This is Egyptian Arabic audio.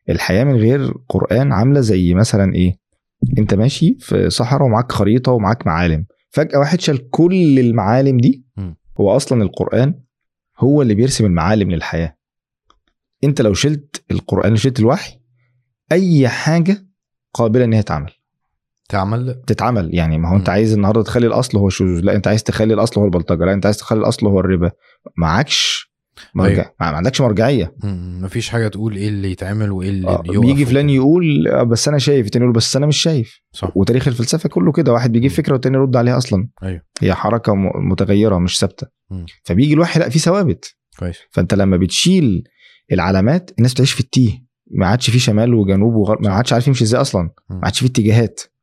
الحياه من غير قران عامله زي مثلا ايه انت ماشي في صحراء ومعاك خريطه ومعاك معالم فجاه واحد شال كل المعالم دي مم. هو اصلا القران هو اللي بيرسم المعالم للحياه انت لو شلت القران وشلت الوحي اي حاجه قابله ان هي تعمل تعمل تتعمل يعني ما هو انت مم. عايز النهارده تخلي الاصل هو الشذوذ لا انت عايز تخلي الاصل هو البلطجه لا انت عايز تخلي الاصل هو الربا معكش مرجع أيوة. ما عندكش مرجعيه مم. مفيش حاجه تقول ايه اللي يتعمل وايه اللي آه، يقف بيجي فلان وكده. يقول آه، بس انا شايف التاني يقول بس انا مش شايف صح وتاريخ الفلسفه كله كده واحد بيجيب مم. فكره والتاني يرد عليها اصلا ايوه هي حركه م- متغيره مش ثابته مم. فبيجي الوحي لا في ثوابت كويس فانت لما بتشيل العلامات الناس بتعيش في التيه ما عادش في شمال وجنوب وغرب ما عادش عارف يمشي ازاي اصلا مم. ما عادش في اتجاهات